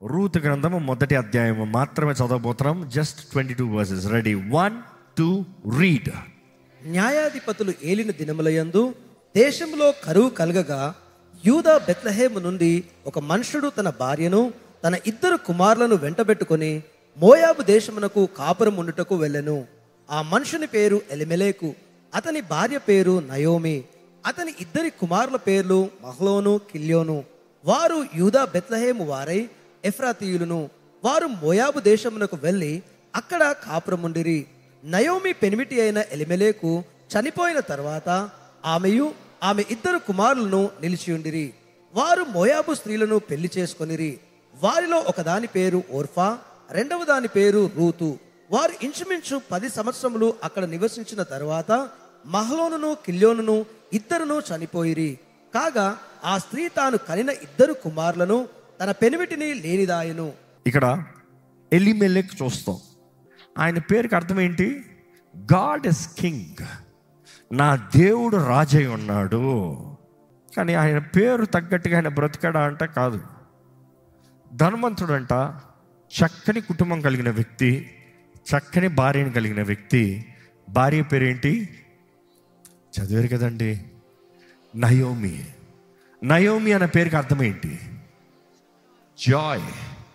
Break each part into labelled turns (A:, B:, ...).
A: Ruth గ్రంథము మొదటి అధ్యాయము మాత్రమే చదవబోతున్నాం just twenty two verses ready one two read
B: న్యాయాధిపతులు ఏలిన దినములయందు దేశంలో కరువు కలగగా యూదా బెత్లహేము నుండి ఒక మనుషుడు తన భార్యను తన ఇద్దరు కుమారులను వెంటబెట్టుకొని మోయాబు దేశమునకు కాపురం ఉండుటకు వెళ్ళెను ఆ మనుషుని పేరు ఎలిమెలేకు అతని భార్య పేరు నయోమి అతని ఇద్దరి కుమారుల పేర్లు మహ్లోను కిల్యోను వారు యూదా బెత్లహేము వారై ఎఫ్రాతీయులను వారు మోయాబు దేశమునకు వెళ్ళి అక్కడ కాపురముండిరి నయోమి పెనిమిటి అయిన ఎలిమెలేకు చనిపోయిన తర్వాత ఆమెయు ఆమె ఇద్దరు కుమారులను నిలిచియుండిరి వారు మోయాబు స్త్రీలను పెళ్లి చేసుకొనిరి వారిలో ఒకదాని పేరు ఓర్ఫా రెండవ దాని పేరు రూతు వారు ఇంచుమించు పది సంవత్సరములు అక్కడ నివసించిన తర్వాత మహలోనును కిల్యోనును ఇద్దరును చనిపోయిరి కాగా ఆ స్త్రీ తాను కనిన ఇద్దరు కుమారులను తన పెనిమిటిని లేనిదాయను
A: ఇక్కడ ఎలిమెలెక్ చూస్తాం ఆయన పేరుకి అర్థం ఏంటి గాడ్ ఇస్ కింగ్ నా దేవుడు రాజై ఉన్నాడు కానీ ఆయన పేరు తగ్గట్టుగా ఆయన బ్రతికాడా అంటే కాదు ధనవంతుడంట చక్కని కుటుంబం కలిగిన వ్యక్తి చక్కని భార్యను కలిగిన వ్యక్తి భార్య పేరేంటి చదివారు కదండి నయోమి నయోమి అన్న పేరుకి అర్థం ఏంటి జాయ్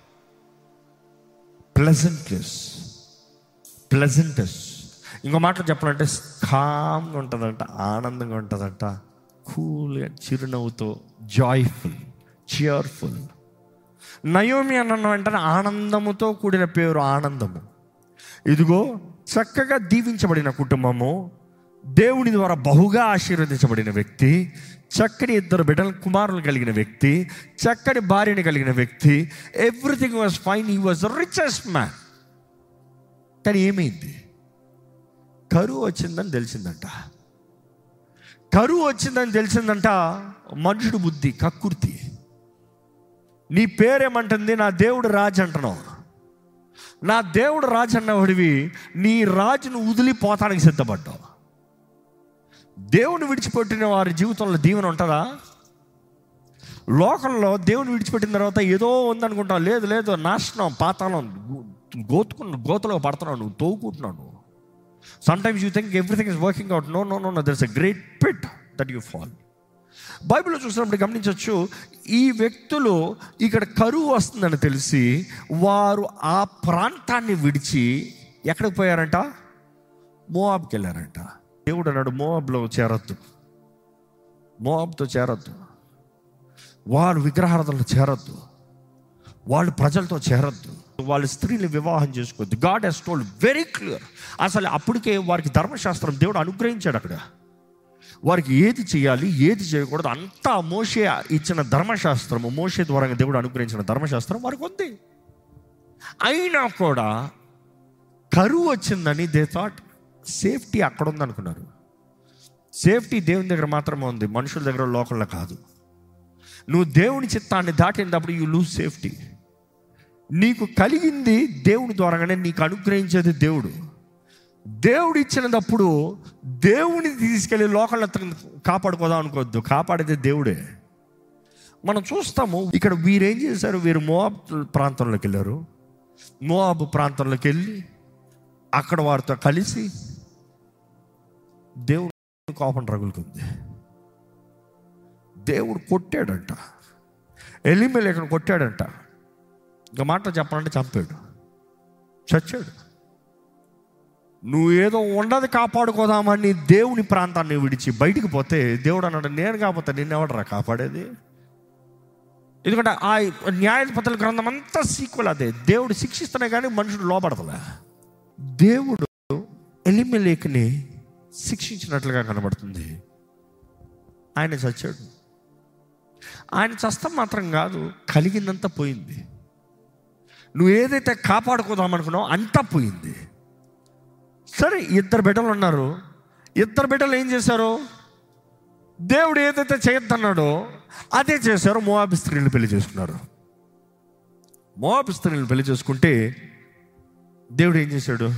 A: ప్లెజెంట్నెస్ ప్లెజెంటెస్ ఇంకో మాటలు చెప్పాలంటే కామ్గా ఉంటుందంట ఆనందంగా ఉంటుందంట కూల్గా చిరునవ్వుతో జాయ్ఫుల్ చియర్ఫుల్ నయోమి అన్న వెంటనే ఆనందముతో కూడిన పేరు ఆనందము ఇదిగో చక్కగా దీవించబడిన కుటుంబము దేవుని ద్వారా బహుగా ఆశీర్వదించబడిన వ్యక్తి చక్కని ఇద్దరు బిడ్డల కుమారులు కలిగిన వ్యక్తి చక్కని భార్యని కలిగిన వ్యక్తి everything was fine he was richest man కానీ ఏమైంది కరువు వచ్చిందని తెలిసిందంట కరువు వచ్చిందని తెలిసిందంట మనుషుడు బుద్ధి కక్కుర్తి నీ పేరేమంటుంది నా దేవుడు రాజు అంటున్నావు నా దేవుడు రాజు అన్నవాడివి నీ రాజును వదిలిపోతానికి సిద్ధపడ్డావు దేవుని విడిచిపెట్టిన వారి జీవితంలో దీవెన ఉంటుందా లోకంలో దేవుని విడిచిపెట్టిన తర్వాత ఏదో ఉందనుకుంటావు లేదు లేదు నాశనం పాతాళం గోతుకున్న గోతలో పడుతున్నావు నువ్వు తోగుకుంటున్నావు నువ్వు sometimes you think everything is working out no no no no there's a great pit that you fall బైబిల్లో చూసినప్పుడు గమనించవచ్చు ఈ వ్యక్తులు ఇక్కడ కరువు వస్తుందని తెలిసి వారు ఆ ప్రాంతాన్ని విడిచి ఎక్కడికి పోయారంట మోవాబ్కి వెళ్ళారంట దేవుడు అన్నాడు మోవాబ్లో చేరొద్దు మోవాబ్తో చేరొద్దు వారు విగ్రహారాధనలో చేరొద్దు వాళ్ళు ప్రజలతో చేరొద్దు వాళ్ళ స్త్రీని వివాహం చేసుకోవద్దు God he's told very clear అసలు అప్పటికే వారికి ధర్మశాస్త్రం దేవుడు అనుగ్రహించాడు అక్కడ వారికి ఏది చేయాలి ఏది చేయకూడదు అంతా మోషే ఇచ్చిన ధర్మశాస్త్రము మోషే ద్వారా దేవుడు అనుగ్రహించిన ధర్మశాస్త్రం వారికి ఉంది అయినా కూడా కరువు వచ్చిందని దే థాట్ సేఫ్టీ అక్కడ ఉందనుకున్నారు సేఫ్టీ దేవుని దగ్గర మాత్రమే ఉంది మనుషుల దగ్గర లోకంలో కాదు నువ్వు దేవుని చిత్తాన్ని దాటినప్పుడు యూ లూజ్ సేఫ్టీ నీకు కలిగింది దేవుని ద్వారాగానే నీకు అనుగ్రహించేది దేవుడు దేవుడు ఇచ్చినప్పుడు దేవుని తీసుకెళ్ళి లోకల్ కాపాడుకోదాం అనుకోవద్దు కాపాడేది దేవుడే మనం చూస్తాము ఇక్కడ వీరేం చేశారు వీరు మోవాబ్ ప్రాంతంలోకి వెళ్ళారు మోవాబ్ ప్రాంతంలోకి వెళ్ళి అక్కడ వారితో కలిసి దేవుడు కోపం రగులుకుంది దేవుడు కొట్టాడంట ఎలిమెల్ ఇక్కడ కొట్టాడంట ఇంకా మాట చెప్పాలంటే చంపాడు చచ్చాడు నువ్వు ఏదో ఉండదు కాపాడుకోదామని దేవుని ప్రాంతాన్ని విడిచి బయటికి పోతే దేవుడు అన్నాడు నేను కాకపోతే నిన్నెవడరా కాపాడేది ఎందుకంటే ఆ న్యాయపత్రుల గ్రంథం అంతా సీక్వల్ అదే దేవుడు శిక్షిస్తనే కానీ మనుషుడు లోపడతలే దేవుడు ఎలిమెలేక్ని శిక్షించినట్లుగా కనబడుతుంది ఆయన చచ్చాడు ఆయన చస్తం మాత్రం కాదు కలిగిందంత పోయింది నువ్వు ఏదైతే కాపాడుకోదామనుకున్నావు అంతా పోయింది సరే ఇద్దరు బిడ్డలు ఉన్నారు ఇద్దరు బిడ్డలు ఏం చేశారు దేవుడు ఏదైతే చేయొద్దన్నాడో అదే చేశారు మోవాబి స్త్రీని పెళ్లి చేసుకున్నారు మోవాబి స్త్రీని పెళ్లి చేసుకుంటే దేవుడు ఏం చేశాడు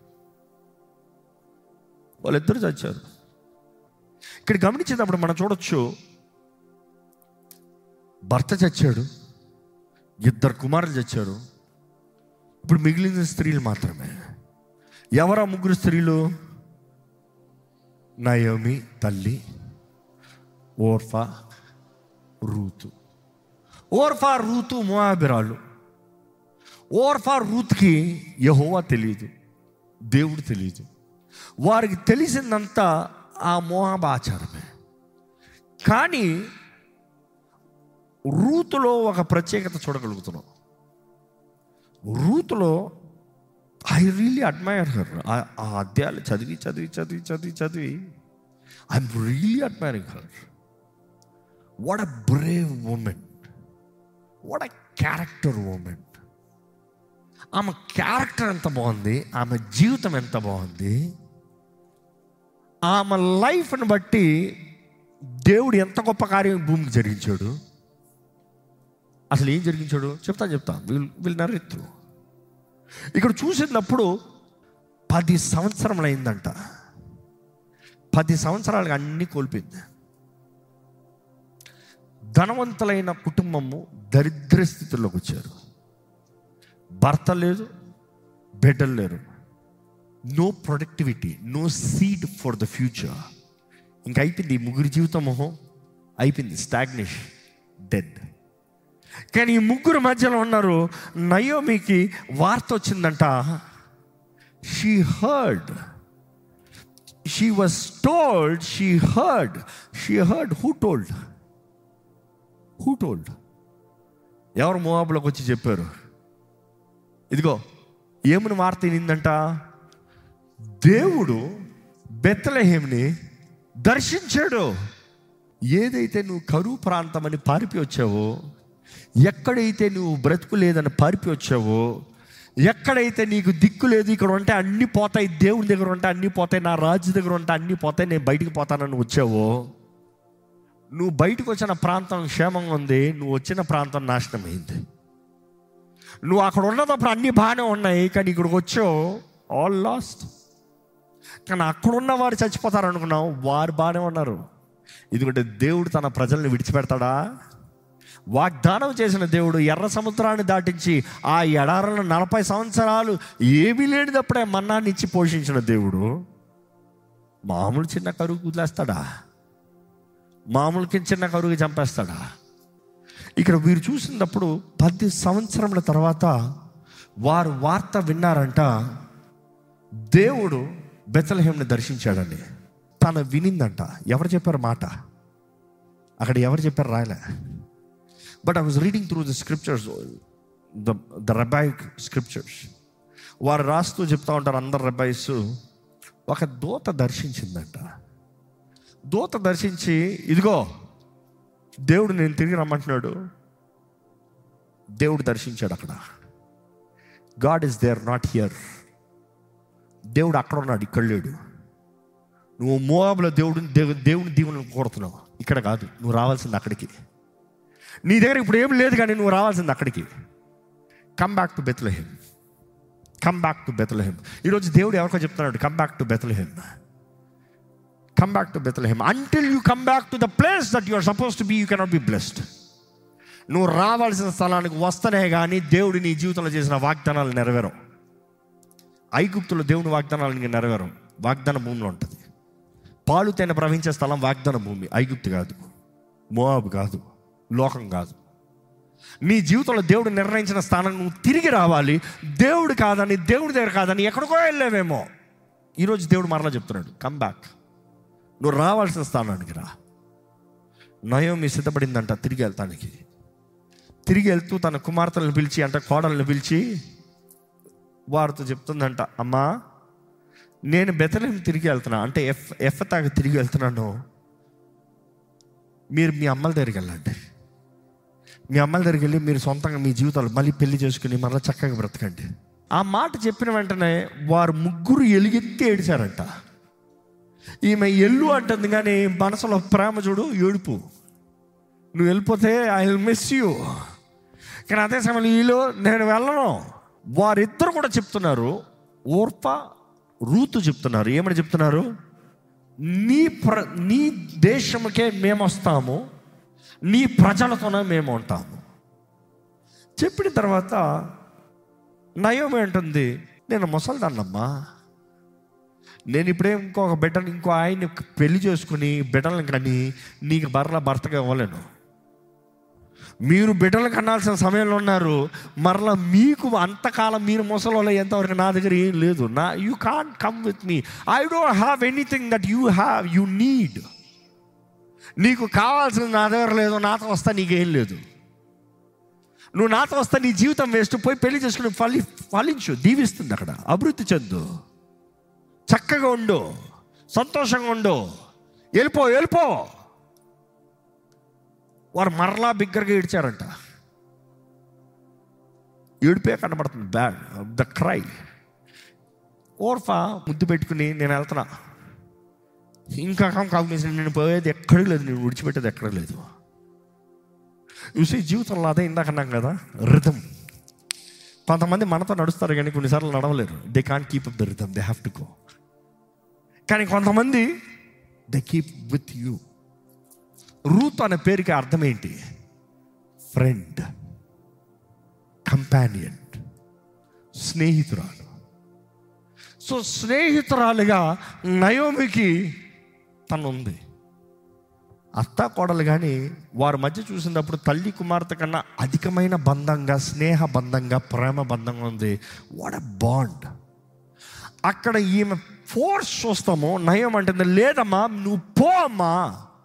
A: వాళ్ళిద్దరు చచ్చారు ఇక్కడ గమనించినప్పుడు మనం చూడొచ్చు భర్త చచ్చాడు ఇద్దరు కుమారులు చచ్చారు ఇప్పుడు మిగిలిన స్త్రీలు మాత్రమే ఎవరా ముగ్గురు స్త్రీలు నయోమి తల్లి ఓర్ఫా రూతు ఓర్ఫా రూతు మోయాబిరాలు ఓర్ఫా రూత్కి యహోవా తెలియదు దేవుడు తెలియదు వారికి తెలిసిందంతా ఆ మోహాబ ఆచారమే కానీ రూతులో ఒక ప్రత్యేకత చూడగలుగుతున్నాం రూతులో ఐ రియలీ అడ్మైర్ హర్ ఆ అధ్యాయాలు చదివి చదివి చదివి చదివి చదివి I'm really admiring her what a brave woman what a character woman ఆమె క్యారెక్టర్ ఎంత బాగుంది ఆమె జీవితం ఎంత బాగుంది ఆమె లైఫ్ని బట్టి దేవుడు ఎంత గొప్ప కార్యం ఈ భూమికి జరిగించాడు అసలు ఏం జరిగించాడు చెప్తా చెప్తా వీళ్ళు వీళ్ళు నరెత్తు ఇక్కడ చూసినప్పుడు పది సంవత్సరములు అయిందంట పది సంవత్సరాలుగా అన్నీ కోల్పోయింది ధనవంతులైన కుటుంబము దరిద్ర స్థితిలోకి వచ్చారు భర్త లేదు బిడ్డలు లేరు no productivity no seed for the future ఇంక అయిపోయింది ఈ ముగ్గురి జీవితము అయిపోయింది స్టాగ్నేషన్ డెడ్ కానీ ఈ ముగ్గురు మధ్యలో ఉన్నారు నయోమికి వార్త వచ్చిందంట she heard she was told she heard she heard who told who told ఎవరు మోవాబులోకి వచ్చి చెప్పారు ఇదిగో ఏమని వార్త వినిందంట దేవుడు బెత్తలహేమిని దర్శించాడు ఏదైతే నువ్వు కరువు ప్రాంతం అని పారిపి వచ్చావో ఎక్కడైతే నువ్వు బ్రతుకు లేదని పారిపి వచ్చావో ఎక్కడైతే నీకు దిక్కు లేదు ఇక్కడ ఉంటే అన్నీ పోతాయి దేవుని దగ్గర ఉంటే అన్నీ పోతాయి నా రాజు దగ్గర ఉంటే అన్నీ పోతాయి నేను బయటికి పోతానని వచ్చావో నువ్వు బయటకు వచ్చిన ప్రాంతం క్షేమంగా ఉంది నువ్వు వచ్చిన ప్రాంతం నాశనమైంది నువ్వు అక్కడ ఉన్నదప్పుడు అన్నీ బాగానే ఉన్నాయి కానీ ఇక్కడికి వచ్చావు ఆల్ లాస్ట్ కానీ అక్కడ ఉన్న వారు చచ్చిపోతారు అనుకున్నావు వారు బాగానే ఉన్నారు ఎందుకంటే దేవుడు తన ప్రజల్ని విడిచిపెడతాడా వాగ్దానం చేసిన దేవుడు ఎర్ర సముద్రాన్ని దాటించి ఆ ఎడారులను నలభై సంవత్సరాలు ఏమీ లేనిదప్పుడే మన్నాన్ని ఇచ్చి పోషించిన దేవుడు మామూలు చిన్న కరువు కుదిలేస్తాడా మామూలుకి చిన్న కరువు చంపేస్తాడా ఇక్కడ వీరు చూసినప్పుడు పది సంవత్సరముల తర్వాత వారు వార్త విన్నారంట దేవుడు బెత్తలహేమ్ని దర్శించాడండి తన వినిందంట ఎవరు చెప్పారు మాట అక్కడ ఎవరు చెప్పారు రాయలే but I was reading through the scriptures the the rabbinic scriptures వారు రాస్తూ చెప్తా ఉంటారు అందరు రెబాయిస్ ఒక దూత దర్శించిందంట దూత దర్శించి ఇదిగో దేవుడు నేను తిరిగి రమ్మంటున్నాడు దేవుడు దర్శించాడు అక్కడ God is there not here దేవుడు అక్కడ ఉన్నాడు ఇక్కడ లేడు నువ్వు మోవాబులో దేవుడు దేవు దేవుని దీవులను కోరుతున్నావు ఇక్కడ కాదు నువ్వు రావాల్సింది అక్కడికి నీ దగ్గర ఇప్పుడు ఏం లేదు కానీ నువ్వు రావాల్సింది అక్కడికి come back to Bethlehem come back to Bethlehem ఈరోజు దేవుడు ఎవరికో చెప్తున్నాడు come back to Bethlehem come back to Bethlehem until you come back to the place that you are suppose to be you cannot be blessed నువ్వు రావాల్సిన స్థలానికి వస్తనే కానీ దేవుడు నీ జీవితంలో చేసిన వాగ్దానాలు నెరవేరం ఐగుప్తులో దేవుని వాగ్దానాలు నీకు నెరవేరం వాగ్దాన భూమిలో ఉంటుంది పాలు తేనె ప్రవహించే స్థలం వాగ్దాన భూమి ఐగుప్తు కాదు మోయాబు కాదు లోకం కాదు నీ జీవితంలో దేవుడు నిర్ణయించిన స్థానం నువ్వు తిరిగి రావాలి దేవుడు కాదని దేవుడి దగ్గర కాదని ఎక్కడికో వెళ్ళావేమో ఈరోజు దేవుడు మరలా చెప్తున్నాడు కమ్ బ్యాక్ నువ్వు రావాల్సిన స్థానానికి రా నయోమి సిద్ధపడిందంట తిరిగి వెళ్తానికి తిరిగి వెళ్తూ తన కుమార్తెలను పిలిచి అంటే కోడలను పిలిచి వారితో చెప్తుందంట అమ్మా నేను బెతలేం తిరిగి వెళ్తున్నా అంటే ఎఫ్ ఎఫ్ తాకి తిరిగి వెళ్తున్నాను మీరు మీ అమ్మల దగ్గరికి వెళ్ళండి మీ అమ్మల దగ్గరికి వెళ్ళి మీరు సొంతంగా మీ జీవితాలు మళ్ళీ పెళ్లి చేసుకుని మళ్ళీ చక్కగా బ్రతకండి ఆ మాట చెప్పిన వెంటనే వారు ముగ్గురు ఎలుగెత్తి ఏడిచారంట ఈమె ఎల్లు అంటుంది కానీ మనసులో ప్రేమ చూడు ఏడుపు నువ్వు వెళ్ళిపోతే ఐ విల్ మిస్ యూ కానీ అదే సమయంలో వీళ్ళు నేను వెళ్ళను వారిద్దరు కూడా చెప్తున్నారు ఓర్ప రూతు చెప్తున్నారు ఏమని చెప్తున్నారు నీ ప్ర నీ దేశముకే మేము వస్తాము నీ ప్రజలతోనే మేము ఉంటాము చెప్పిన తర్వాత నయోమి అంటుంది నేను ముసలిదాన్నమ్మా నేను ఇప్పుడే ఇంకొక బిడ్డను ఇంకో ఆయన్ని పెళ్లి చేసుకుని బిడ్డలను కానీ నీకు బర్ర భర్తగా ఇవ్వలేను మీరు బిడ్డలు కనాల్సిన సమయంలో ఉన్నారు మరలా మీకు అంతకాలం మీరు ముసలి ఎంతవరకు నా దగ్గర ఏం లేదు నా you can't come with me I don't have anything that you have you need నీకు కావాల్సింది నా దగ్గర లేదు నాతో వస్తా నీకేం లేదు నువ్వు నాతో వస్తే నీ జీవితం వేస్ట్ పోయి పెళ్లి చేసుకుని ఫలి ఫలించు దీవిస్తుంది అక్కడ అభివృద్ధి చెందు చక్కగా ఉండు సంతోషంగా ఉండు వెళ్ళిపో వెళ్ళిపో వారు మరలా బిగ్గరగా ఏడ్చారంట ఏడిపే కనబడుతుంది బ్యాడ్ ద క్రై ఓర్ఫా ముద్దు పెట్టుకుని నేను వెళ్తున్నా ఇంకా కాంబినేషన్ నేను పోయేది ఎక్కడికి లేదు నేను విడిచిపెట్టేది ఎక్కడ లేదు చూసి జీవితంలో అదే ఇందాక అన్నాం కదా రిథం కొంతమంది మనతో నడుస్తారు కానీ కొన్నిసార్లు నడవలేరు they can't keep up the rhythm they have to go కానీ కొంతమంది they keep with you Ruth అనే పేరుకి అర్థం ఏంటి ఫ్రెండ్ కంపానియన్ స్నేహితురాలు సో స్నేహితురాలుగా నయోమికి తను ఉంది అత్త కోడలు కానీ వారి మధ్య చూసినప్పుడు తల్లి కుమార్తె కన్నా అధికమైన బంధంగా స్నేహ బంధంగా ప్రేమ బంధంగా ఉంది వాట్ అ బాండ్ అక్కడ ఈమె ఫోర్స్ చూస్తాము నయం అంటుంది లేదమ్మా నువ్వు పో అమ్మా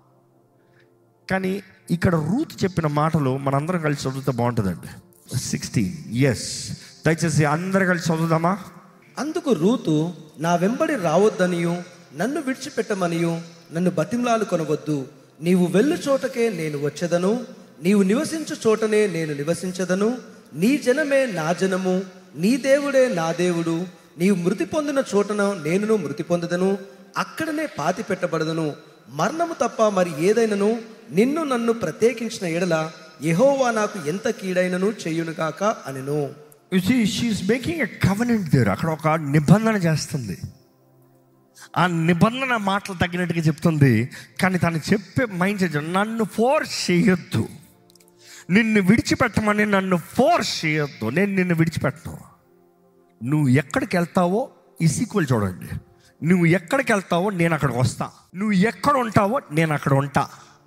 A: కానీ ఇక్కడ రూత్ చెప్పిన మాటలు మనందరం కలిసి చదివితే బాగుంటుందండి సిక్స్టీన్ ఎస్ దయచేసి అందరు కలిసి చదువుదామా
B: అందుకు రూతు నా వెంబడి రావద్దనియు నన్ను విడిచిపెట్టమనియు నన్ను బతిమలాలు కొనవద్దు నీవు వెళ్ళు చోటకే నేను వచ్చేదను నీవు నివసించు చోటనే నేను నివసించదను నీ జనమే నా జనము నీ దేవుడే నా దేవుడు నీవు మృతి పొందిన చోటన నేనును మృతి పొందదను అక్కడనే పాతి పెట్టబడదును మరణము తప్ప మరి ఏదైనను నిన్ను నన్ను ప్రత్యేకించిన ఎడల యెహోవా నాకు ఎంత కీడైనను చెయ్యునుగాక అనెను
A: she's making a covenant there అక్కడ ఒక నిబంధన చేస్తుంది ఆ నిబంధన మాటలు తగ్గినట్టుగా చెప్తుంది కానీ తను చెప్పే మైండ్ సెట్ నన్ను ఫోర్స్ చేయొద్దు నిన్ను విడిచిపెట్టమని నన్ను ఫోర్స్ చేయొద్దు నేను నిన్ను విడిచిపెట్టను నువ్వు ఎక్కడికి వెళ్తావో ఈ సీక్వెల్ చూడండి నువ్వు ఎక్కడికి వెళ్తావో నేను అక్కడికి వస్తా నువ్వు ఎక్కడ ఉంటావో నేను అక్కడ ఉంటా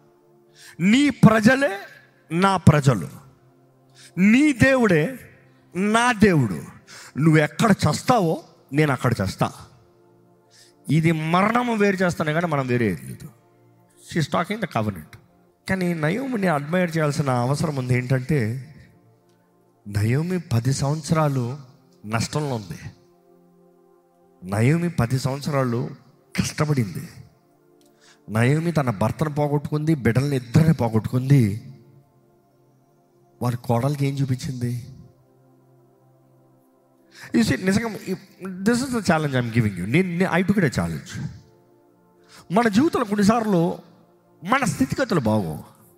A: నీ ప్రజలే నా ప్రజలు నీ దేవుడే నా దేవుడు నువ్వు ఎక్కడ చస్తావో నేను అక్కడ చేస్తా ఇది మరణము వేరు చేస్తానే కానీ మనం వేరే లేదు షీ టాకింగ్ ద కవర్నెంట్ కానీ నయోమిని అడ్మైర్ చేయాల్సిన అవసరం ఉంది ఏంటంటే నయోమి పది సంవత్సరాలు నష్టంలో ఉంది నయోమి పది సంవత్సరాలు కష్టపడింది నయోమి తన భర్తను పోగొట్టుకుంది బిడ్డల్ని ఇద్దరిని పోగొట్టుకుంది వారి కోడలికి ఏం చూపించింది యూ సీ నిజంగా this is the challenge I'm giving you నేను ఐ టుక్ ఇట్ ఛాలెంజ్ మన జీవితంలో కొన్నిసార్లు మన స్థితిగతులు బాగో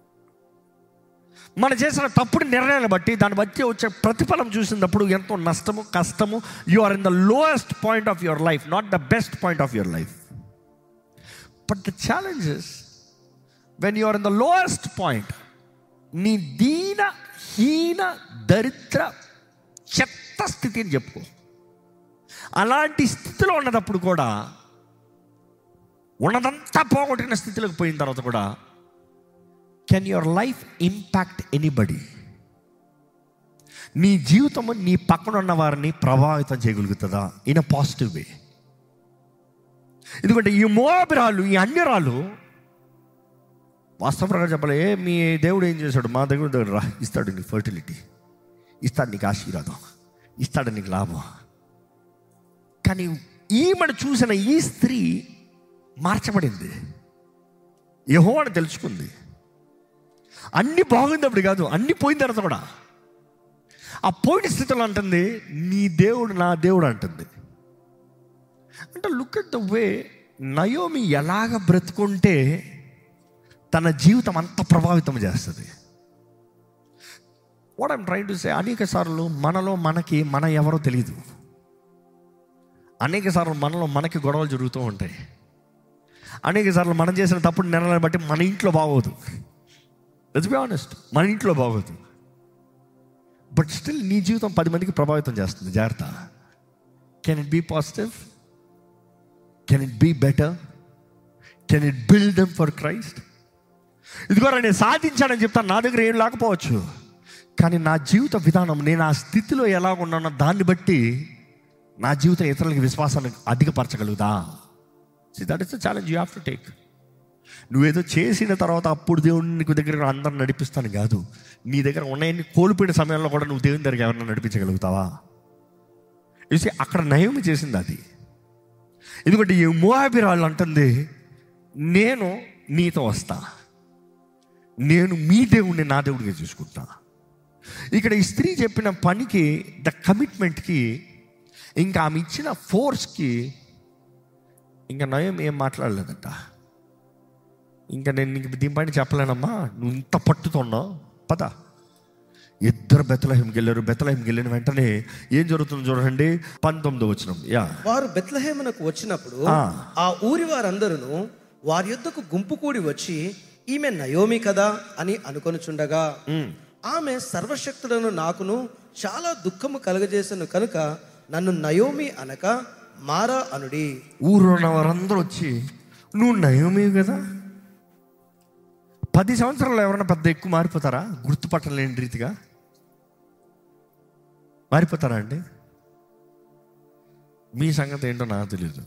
A: మన చేసిన తప్పుడు నిర్ణయాలు బట్టి దాన్ని బట్టి వచ్చే ప్రతిఫలం చూసినప్పుడు ఎంతో నష్టము కష్టము you are in the lowest point of your life not the best point of your life but the challenges when you are in the lowest point నీ దీన హీన దరిద్ర చెత్త స్థితి అని చెప్పుకో అలాంటి స్థితిలో ఉన్నదప్పుడు కూడా ఉన్నదంతా పోగొట్టిన స్థితిలోకి పోయిన తర్వాత కూడా can your life impact anybody నీ జీవితము నీ పక్కన ఉన్న వారిని ప్రభావితం చేయగలుగుతుందా ఇన్ అ పాజిటివ్ వే ఎందుకంటే ఈ మోబిరాలు ఈ అన్యరాలు వాస్తవంగా చెప్పలే ఏ మీ దేవుడు ఏం చేశాడు మా దేవుడు దగ్గర రా ఇస్తాడు నీకు ఫర్టిలిటీ ఇస్తాడు నీకు ఆశీర్వాదం ఇస్తాడు నీకు లాభం కానీ ఈమెను చూసిన ఈ స్త్రీ మార్చబడింది యహో అని తెలుసుకుంది అన్ని బాగుంది అప్పుడు కాదు అన్ని పోయిన తర్వాత కూడా ఆ పోయిన స్థితిలో అంటుంది నీ దేవుడు నా దేవుడు అంటుంది అంటే look at the way Naomi ఎలాగ బ్రతుకుంటే తన జీవితం అంత ప్రభావితం చేస్తుంది what I'm trying to say అనేక సార్లు మనలో మనకి మన ఎవరో తెలియదు అనేక సార్లు మనలో మనకి గొడవలు జరుగుతూ ఉంటాయి అనేక సార్లు మనం చేసిన తప్పుడు నిర్ణయాలను బట్టి మన ఇంట్లో బాగోదు లెట్స్ బి ఆనెస్ట్ మన ఇంట్లో బాగోదు బట్ స్టిల్ నీ జీవితం పది మందికి ప్రభావితం చేస్తుంది జాగ్రత్త can it be positive can it be better can it build them for Christ ఇదిగో నేను సాధించానని చెప్తాను నా దగ్గర ఏం లేకపోవచ్చు కానీ నా జీవిత విధానం నేను ఆ స్థితిలో ఎలా ఉన్నానో దాన్ని బట్టి నా జీవితం ఇతరులకి విశ్వాసాన్ని అధికపరచగలుగుతా see that is the challenge you have to take నువ్వేదో చేసిన తర్వాత అప్పుడు దేవుడిని నీకు దగ్గర అందరిని నడిపిస్తాను కాదు నీ దగ్గర ఉన్నాయన్ని కోల్పోయిన సమయంలో కూడా నువ్వు దేవుని దగ్గర ఎవరైనా నడిపించగలుగుతావా చూసి అక్కడ నయమి చేసింది అది ఎందుకంటే ఈ మోహాబిరాళ్ళు అంటుంది నేను నీతో వస్తా నేను మీ దేవుడిని నా దేవుడిగా చూసుకుంటా ఇక్కడ ఈ స్త్రీ చెప్పిన పనికి ద కమిట్మెంట్కి ఇంకా ఆమె ఇచ్చిన ఫోర్స్కి ఇంకా నయం ఏం మాట్లాడలేదంట ఇంకా నేను నీకు దీనిపైన చెప్పలేనమ్మా నువ్వు ఇంత పట్టుతున్నావు పద ఇద్దరు బెత్తలహింకి వెళ్ళారు బెత్తలహింకి వెళ్ళిన వెంటనే ఏం జరుగుతుందో చూడండి పంతొమ్మిది వచ్చిన యా
B: వారు బెత్లహేమునకు వచ్చినప్పుడు
A: ఆ.
B: ఆ ఊరి వారందరూ వారి యొద్దకు గుంపు కూడి వచ్చి ఈమె నయోమి కదా అని అనుకొనుచుండగా ఆమె సర్వశక్తులను నాకును చాలా దుఃఖము కలుగజేసను కనుక నన్ను నయోమి అనక మారా అనుడి
A: ఊరు ఉన్న వారందరూ వచ్చి నువ్వు నయమే కదా పది సంవత్సరాలు ఎవరైనా పెద్ద ఎక్కువ మారిపోతారా గుర్తుపట్టలేని రీతిగా మారిపోతారా అండి మీ సంగతి ఏంటో నాకు తెలియదు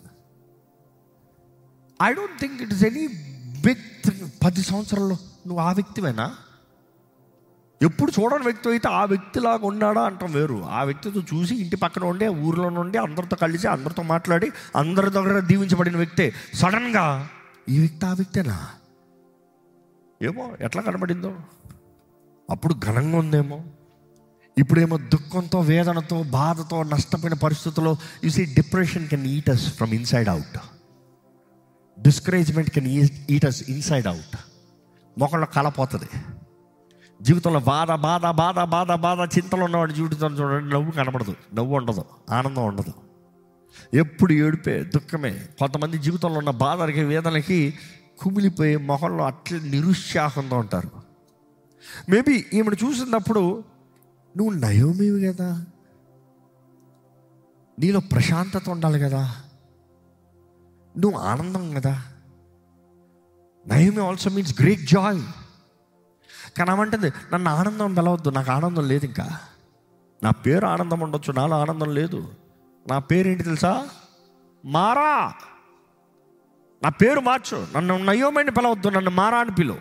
A: I don't think it is any big thing పది సంవత్సరాల్లో నువ్వు ఆ వ్యక్తివేనా ఎప్పుడు చూడని వ్యక్తి అయితే ఆ వ్యక్తిలాగా ఉన్నాడా అంటాం వేరు ఆ వ్యక్తితో చూసి ఇంటి పక్కన ఉండి ఊర్లో నుండి అందరితో కలిసి అందరితో మాట్లాడి అందరి దగ్గర దీవించబడిన వ్యక్తే సడన్గా ఈ వ్యక్తి ఆ వ్యక్తేనా ఏమో ఎట్లా కనబడిందో అప్పుడు ఘనంగా ఉందేమో ఇప్పుడేమో దుఃఖంతో వేదనతో బాధతో నష్టపోయిన పరిస్థితుల్లో you see depression can eat us from inside out discouragement can eat us inside out మొక్కల్లో కలపోతుంది జీవితంలో బాధ బాధ బాధ బాధ బాధ చింతలు ఉన్నవాడి జీవితం చూడండి నవ్వు కనబడదు నవ్వు ఉండదు ఆనందం ఉండదు ఎప్పుడు ఏడిపే దుఃఖమే కొంతమంది జీవితంలో ఉన్న బాధలకి వేదనకి కుమిలిపోయి మొహంలో అట్లా నిరుత్సాహంతో ఉంటారు మేబీ ఈమెను చూసినప్పుడు నువ్వు నయోమేవి కదా నీలో ప్రశాంతత ఉండాలి కదా నువ్వు ఆనందం కదా Naomi also means great joy కానీ ఏమంటుంది నన్ను ఆనందం పిలవద్దు నాకు ఆనందం లేదు ఇంకా నా పేరు ఆనందం ఉండొచ్చు నాలో ఆనందం లేదు నా పేరు ఏంటి తెలుసా మారా నా పేరు మార్చు నన్ను నయోమని పిలవద్దు నన్ను మారా అని పిలువు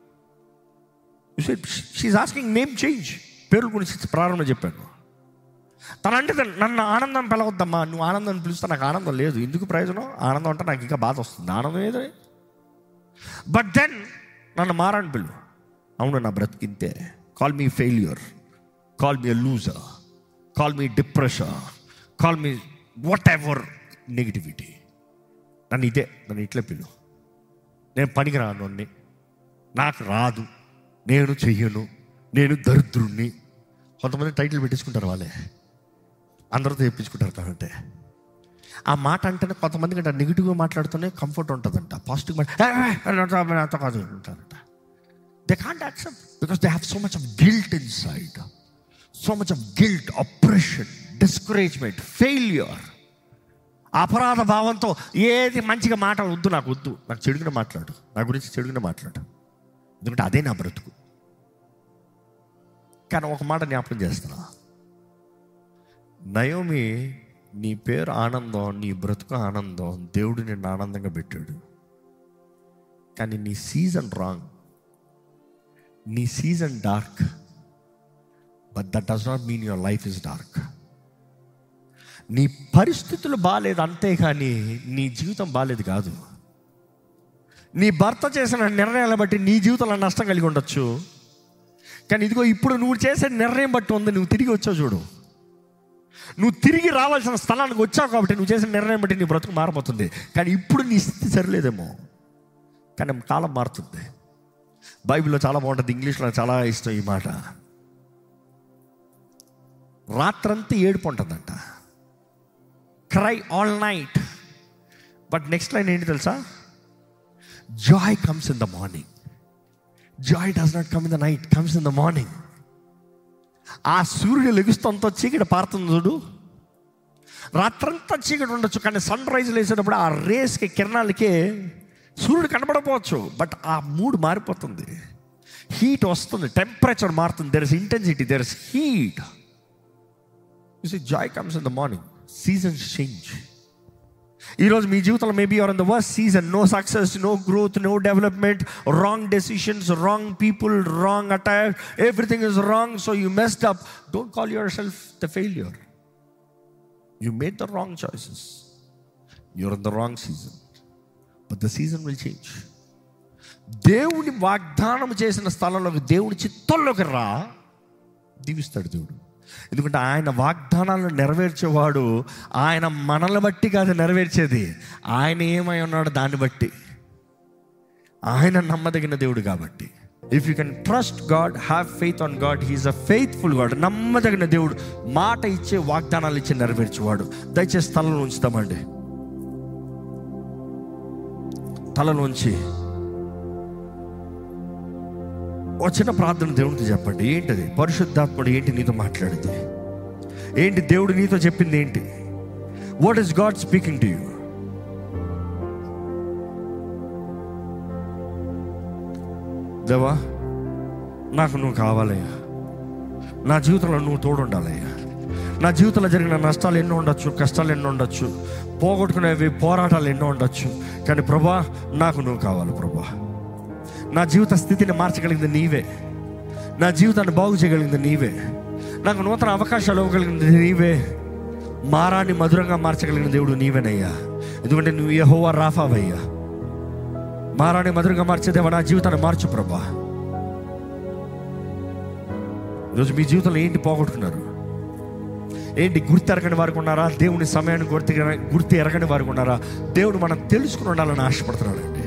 A: షీఈ్ ఆస్కింగ్ నేమ్ చేంజ్ పేర్ల గురించి ప్రారంభం చెప్పాను తన అంటే నన్ను ఆనందం పిలవద్దమ్మా నువ్వు ఆనందం పిలుస్తే నాకు ఆనందం లేదు ఎందుకు ప్రయోజనం ఆనందం అంటే నాకు ఇంకా బాధ వస్తుంది ఆనందం ఏదో బట్ దెన్ నన్ను మారని పిలువు అవును నా బ్రతికింతే call me failure call me loser call me depression call me whatever negativity నన్ను ఇదే నన్ను ఇట్లా పిలు నేను పనికి రాను నాకు రాదు నేను చెయ్యను నేను దరిద్రుణ్ణి కొంతమంది టైటిల్ పెట్టించుకుంటారు వాళ్ళే అందరితో చెప్పించుకుంటారు కాబట్టి ఆ మాట అంటేనే కొంతమంది కంటే నెగిటివ్గా మాట్లాడుతూనే కంఫర్ట్ ఉంటుందంట పాజిటివ్ మాట కాదు అంటారంట they can't accept because they have so much of guilt inside so much of guilt oppression discouragement failure అపరాధ భావంతో ఏది మంచిగా మాట వద్దు నాకు వద్దు నాకు చెడుగునే మాట్లాడు నా గురించి చెడుగునే మాట్లాడు ఎందుకంటే అదే నా బ్రతుకు కానీ ఒక మాట జ్ఞాపకం చేస్తున్నా నయోమి నీ పేరు ఆనందం నీ బ్రతుకు ఆనందం దేవుడు నిన్ను ఆనందంగా పెట్టాడు కానీ నీ సీజన్ రాంగ్ నీ season dark but that does not mean your life is dark నీ పరిస్థితులు బాగాలేదు అంతే కానీ నీ జీవితం బాగాలేదు కాదు నీ భర్త చేసిన నిర్ణయాలను బట్టి నీ జీవితంలో నష్టం కలిగి ఉండొచ్చు కానీ ఇదిగో ఇప్పుడు నువ్వు చేసే నిర్ణయం బట్టి ఉంది నువ్వు తిరిగి వచ్చావు చూడు నువ్వు తిరిగి రావాల్సిన స్థలానికి వచ్చావు కాబట్టి నువ్వు చేసిన నిర్ణయం బట్టి నీ బ్రతుకు మారిపోతుంది కానీ ఇప్పుడు నీ స్థితి సరిలేదేమో కానీ కాలం మారుతుంది బైబిల్లో చాలా బాగుంటుంది ఇంగ్లీష్లో నాకు చాలా ఇష్టం ఈ మాట రాత్రంతా ఏడుపు ఉంటుందంట cry all night but next line ఏంటి తెలుసా joy comes in the morning joy does not come in the night comes in the morning ఆ సూర్యుడు లెగుస్తంతో చీకటి పారుతుంది చూడు రాత్రంతా చీకటి ఉండొచ్చు కానీ సన్ రైజ్ లేసేటప్పుడు ఆ రేస్కి కిరణాలకి సూర్యుడు కనబడకపోవచ్చు బట్ ఆ మూడ్ మారిపోతుంది హీట్ వస్తుంది టెంపరేచర్ మారుతుంది there is intensity there is heat you joy comes in the morning seasons change ఈరోజు మీ జీవితంలో maybe are in the worst season no success no growth no development wrong decisions wrong people wrong attire everything is wrong so you messed up don't call yourself the failure you made the wrong choices you're in the wrong season but the season will change దేవుని వాగ్దానం చేసిన స్థలంలోకి దేవుని చిత్తంలోకి రా దీవిస్తాడు దేవుడు ఎందుకంటే ఆయన వాగ్దానాలను నెరవేర్చేవాడు ఆయన మనల్ని బట్టి కాదు నెరవేర్చేది ఆయన ఏమై ఉన్నాడు దాన్ని బట్టి ఆయన నమ్మదగిన దేవుడు కాబట్టి if you can trust God have faith on God he's a faithful God నమ్మదగిన దేవుడు మాట ఇచ్చే వాగ్దానాలు ఇచ్చి నెరవేర్చేవాడు దయచేసి తలలో ఉంచుతామండి తలలోంచి ఓ చిన్న ప్రార్థన దేవునికి చెప్పండి ఏంటది పరిశుద్ధాత్ముడు ఏంటి నీతో మాట్లాడింది ఏంటి దేవుడు నీతో చెప్పింది ఏంటి what is God speaking to you దేవా నాకు నువ్వు కావాలయ్యా నా జీవితంలో నువ్వు తోడుండాలయ్యా నా జీవితంలో జరిగిన నష్టాలు ఎన్నో ఉండొచ్చు కష్టాలు ఎన్నో ఉండొచ్చు పోగొట్టుకునేవి పోరాటాలు ఎన్నో ఉండొచ్చు కానీ ప్రభా నాకు నువ్వు కావాలి ప్రభా నా జీవిత స్థితిని మార్చగలిగింది నీవే నా జీవితాన్ని బాగు చేయగలిగింది నీవే నాకు నూతన అవకాశాలు ఇవ్వగలిగింది నీవే మారాన్ని మధురంగా మార్చగలిగిన దేవుడు నీవేనయ్యా ఎందుకంటే నువ్వు యెహోవా రాఫావయ్యా మారాన్ని మధురంగా మార్చేదేవా నా జీవితాన్ని మార్చు ప్రభా ఈరోజు మీ జీవితంలో ఏంటి పోగొట్టుకున్నారు ఏంటి గుర్తు ఎరగని వారికి ఉన్నారా దేవుని సమయాన్ని గుర్తు గుర్తు ఎరగని వారికి ఉన్నారా దేవుడు మనం తెలుసుకుని ఉండాలని ఆశపడుతున్నాడండి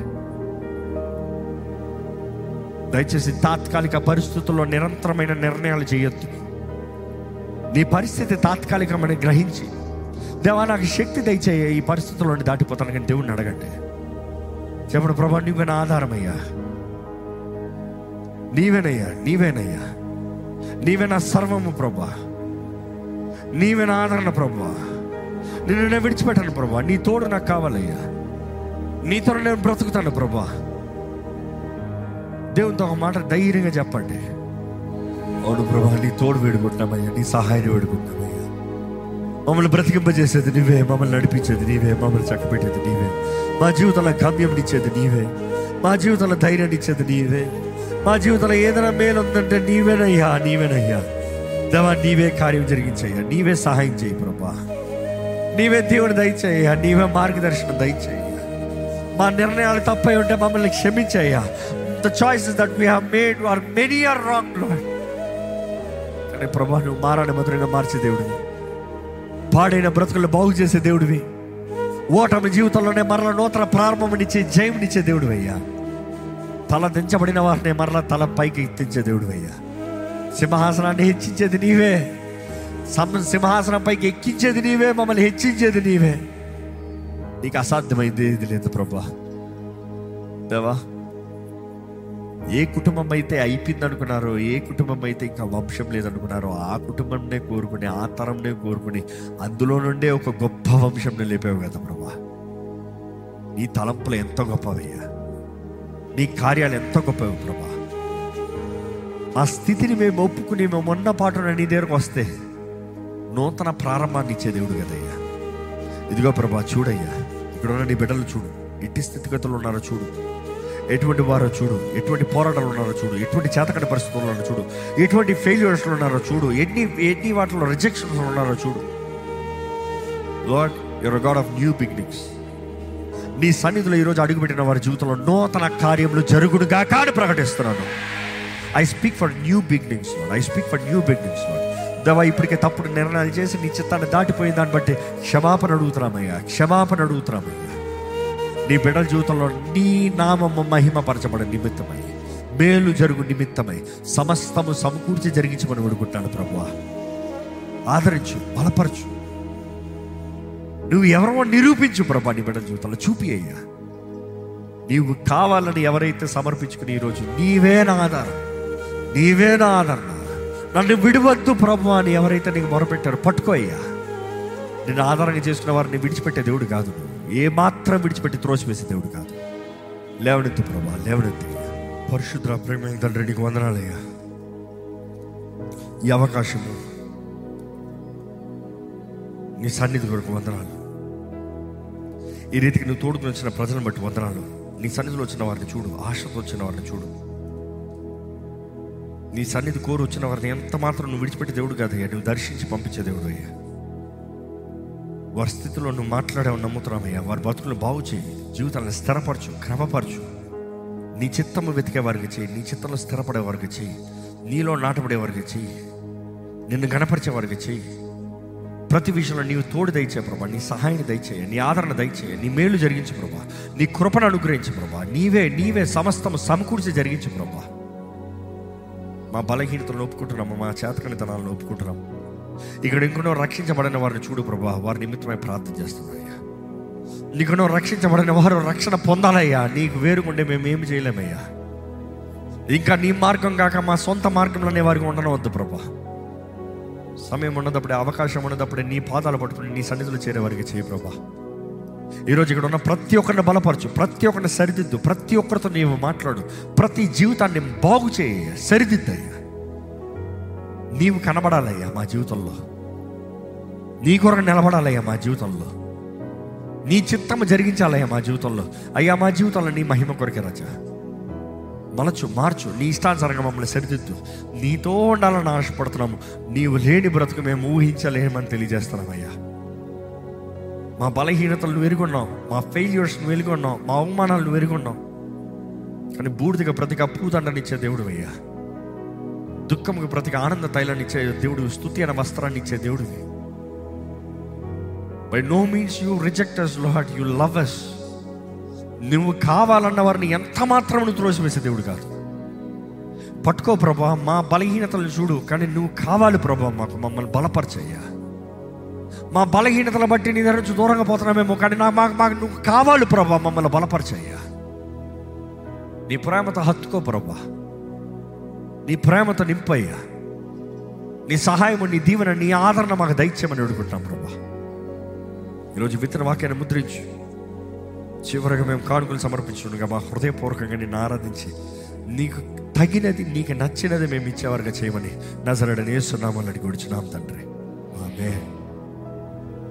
A: దయచేసి తాత్కాలిక పరిస్థితుల్లో నిరంతరమైన నిర్ణయాలు చేయొద్దు నీ పరిస్థితి తాత్కాలికమని గ్రహించి దేవా నాకు శక్తి దయచేయ ఈ పరిస్థితుల్లో నుండి దాటిపోతాను కానీ దేవుడిని అడగండి చెప్పండి ప్రభా నువ్వే నా ఆధారమయ్యా నీవేనయ్యా నీవేనయ్యా నీవే నా సర్వము ప్రభా నీవే నా ఆదరణ ప్రభా నిన్ను నేను విడిచిపెట్టాను ప్రభా నీ తోడు నాకు కావాలయ్యా నీతో నేను బ్రతుకుతాను ప్రభా దేవునితో ఒక మాట ధైర్యంగా చెప్పండి అవును ప్రభా నీ తోడు వేడుకుంటున్నామయ్యా నీ సహాయాన్ని వేడుకుంటున్నామయ్యా మమ్మల్ని బ్రతికింపజేసేది నీవే మమ్మల్ని నడిపించేది నీవే మమ్మల్ని చక్కపెట్టేది నీవే మా జీవితంలో గమ్యం ఇచ్చేది నీవే మా జీవితంలో ధైర్యాన్ని ఇచ్చేది నీవే మా జీవితంలో ఏదైనా మేలు ఉందంటే నీవేనయ్యా నీవేనయ్యా దేవా నీవే కార్యం జరిగించయ్యా నీవే సహాయం చేయి ప్రభా నీవే దేవుని దయచేయ్యా నీవే మార్గదర్శనం దయచేయ్యా మా నిర్ణయాలు తప్పై ఉంటే మమ్మల్ని క్షమించయ్యా the choices that we have made are many are wrong Lord కానీ ప్రభా నువ్వు మారాన్ని మధురంగా మార్చే దేవుడివి పాడైన బ్రతుకులు బాగు చేసే దేవుడివి ఓటమి జీవితంలోనే మరల నూతన ప్రారంభమునిచ్చే జయమునిచ్చే దేవుడు అయ్యా తల దించబడిన వారిని మరల తల పైకి ఎత్తించే దేవుడు అయ్యా సింహాసనాన్ని హెచ్చించేది నీవే సమ సింహాసనం పైకి ఎక్కించేది నీవే మమ్మల్ని హెచ్చించేది నీవే నీకు అసాధ్యమైంది ఏది లేదు ప్రభా దేవా ఏ కుటుంబం అయితే అయిపోయింది అనుకున్నారో ఏ కుటుంబం అయితే ఇంకా వంశం లేదనుకున్నారో ఆ కుటుంబంనే కోరుకుని ఆ తరంనే కోరుకుని అందులో నుండే ఒక గొప్ప వంశంని లేపావు కదా ప్రభా నీ తలంపులు ఎంతో గొప్పవయ్యా నీ కార్యాలు ఎంతో గొప్పవి ప్రభా ఆ స్థితిని మేము ఒప్పుకుని మేము ఉన్న పాటున నీ దగ్గరకు వస్తే నూతన ప్రారంభాన్ని ఇచ్చే దేవుడు కదయ్యా ఇదిగో ప్రభా చూడయ్యా ఇక్కడ ఉన్న నీ బిడ్డలు చూడు ఎట్టి స్థితిగతులు ఉన్నారో చూడు ఎటువంటి వారో చూడు ఎటువంటి పోరాటాలు ఉన్నారో చూడు ఎటువంటి చేతకటి పరిస్థితులు ఉన్నారో చూడు ఎటువంటి ఫెయిల్యూర్స్లో ఉన్నారో చూడు ఎన్ని ఎన్ని వాటిలో రిజెక్షన్స్ ఉన్నారో చూడు Lord your God of new beginnings నీ సన్నిధిలో ఈరోజు అడుగుపెట్టిన వారి జీవితంలో నూతన కార్యములు జరుగుడుగా కాని ప్రకటిస్తున్నాను I speak for new beginnings Lord I speak for new beginnings Lord దేవా ఇప్పటికే తప్పుడు నిర్ణయాలు చేసి నీ చిత్తాన్ని దాటిపోయిన దాన్ని బట్టి క్షమాపణ అడుగుతున్నామయ్యా క్షమాపణ అడుగుతున్నామయ్యా నీ బిడ్డల జీవితంలో నీ నామము మహిమపరచబడే నిమిత్తమై మేలు జరుగు నిమిత్తమై సమస్తము సమకూర్చి జరిగించమని వేడుకుంటాను ప్రభు ఆదరించు బలపరచు నువ్వు ఎవరో నిరూపించు ప్రభా నీ బిడ్డల జీవితంలో చూపి అయ్యా నీవు కావాలని ఎవరైతే సమర్పించుకుని ఈరోజు నీవే నా ఆధారం నీవే నా ఆదరణ నన్ను విడివద్దు ప్రభు అని ఎవరైతే నీకు మొరపెట్టారో పట్టుకో అయ్యా నిన్ను ఆధారంగా చేసుకున్న వారిని విడిచిపెట్టే దేవుడు కాదు నువ్వు. ఏ మాత్రం విడిచిపెట్టి త్రోసివేసే దేవుడు కాదు లేవనెత్తు ప్రభా లేవనెత్తు పరిశుద్ర ప్రేమ తండ్రి నీకు వందనాలయ్యా ఈ అవకాశము నీ సన్నిధి కొరకు వందనాలు ఈ రీతికి నువ్వు తోడుకుని వచ్చిన ప్రజలను బట్టి వందనాలు నీ సన్నిధిలో వచ్చిన వారిని చూడు ఆశతో వచ్చిన వారిని చూడు నీ సన్నిధి కోరు వచ్చిన వారిని ఎంత మాత్రం నువ్వు విడిచిపెట్టే దేవుడు కాదయ్యా నువ్వు దర్శించి పంపించే దేవుడు అయ్యా వారి స్థితిలో నువ్వు మాట్లాడావు నమ్ముతున్నామయ్యా వారి బతుకులు బాగు చేయి జీవితాలను స్థిరపరచు క్రమపరచు నీ చిత్తము వెతికే వారికి చేయి నీ చిత్తంలో స్థిరపడే వారికి చేయి నీలో నాటపడే వారికి చేయి నిన్ను గణపరిచే వారికి చేయి ప్రతి విషయంలో నీవు తోడు దయచే ప్రభా నీ సహాయాన్ని దయచేయ నీ ఆదరణ దయచేయ నీ మేలు జరిగించు ప్రభా నీ కృపను అనుగ్రహించు ప్రభా నీవే నీవే సమస్తము సమకూర్చి జరిగించు ప్రభా మా బలహీనతలను ఒప్పుకుంటున్నాము మా చేతకనితనాలను ఒప్పుకుంటున్నాము ఇక్కడ ఇంకొనో రక్షించబడిన వారిని చూడు ప్రభా వారి నిమిత్తమై ప్రార్థన చేస్తున్నాయ్యా నీకునో రక్షించబడిన వారు రక్షణ పొందాలయ్యా నీకు వేరుకుంటే మేము ఏమి చేయలేమయ్యా ఇంకా నీ మార్గం కాక మా సొంత మార్గంలోనే వారికి ఉండనవద్దు ప్రభా సమయం ఉన్నదప్పుడే అవకాశం ఉన్నదప్పుడే నీ పాదాలు పట్టుకుని నీ సన్నిధిలో చేరే వారికి చేయి ప్రభా ఈరోజు ఇక్కడ ఉన్న ప్రతి ఒక్కరిని బలపరచు ప్రతి ఒక్కరిని సరిదిద్దు ప్రతి ఒక్కరితో నీవు మాట్లాడు ప్రతి జీవితాన్ని బాగు చేయ సరిదిద్దయ్యా నీవు కనబడాలయ్యా మా జీవితంలో నీ కొరకు నిలబడాలయ్యా మా జీవితంలో నీ చిత్తము జరిగించాలయ్యా మా జీవితంలో అయ్యా మా జీవితంలో నీ మహిమ కొరకే రచా మలచు మార్చు నీ ఇష్టానుసారంగా మమ్మల్ని సరిదిద్దు నీతో ఉండాలని ఆశపడుతున్నాము నీవు లేని బ్రతుకు మేము ఊహించలేమని తెలియజేస్తున్నామయ్యా మా బలహీనతలను వెరుగున్నాం మా ఫెయిల్యూర్స్ను వెలుగున్నాం మా అవమానాలను వెరుగున్నాం కానీ బూడిదగా ప్రతికి అప్పుదండనిచ్చే దేవుడు అయ్యా దుఃఖముకు ప్రతికి ఆనంద తైలాన్ని ఇచ్చే దేవుడు స్థుతి అనే వస్త్రాన్ని ఇచ్చే దేవుడివి by no means you reject us Lord you love us నువ్వు కావాలన్న వారిని ఎంత మాత్రం నువ్వు త్రోసివేసే దేవుడు కాదు పట్టుకో ప్రభా మా బలహీనతలను చూడు కానీ నువ్వు కావాలి ప్రభా మాకు మమ్మల్ని బలపరచయ్యా మా బలహీనతల బట్టి నీ దగ్గర నుంచి దూరంగా పోతున్నామేమో కానీ నాకు మాకు మాకు నువ్వు కావాలి ప్రభా మమ్మల్ని బలపరచయ్యా నీ ప్రేమతో హత్తుకో ప్రభా నీ ప్రేమతో నింపయ్యా నీ సహాయము నీ దీవెన నీ ఆదరణ మాకు దైత్యమని అడుగుంటాం ప్రభా ఈరోజు విత్తన వాక్యాన్ని ముద్రించు చివరిగా మేము కానుకలు సమర్పించుండగా మా హృదయపూర్వకంగా నిన్ను ఆరాధించి నీకు తగినది నీకు నచ్చినది మేము ఇచ్చేవారుగా చేయమని నజరడని వేస్తున్నామని అడిగి తండ్రి ఆమె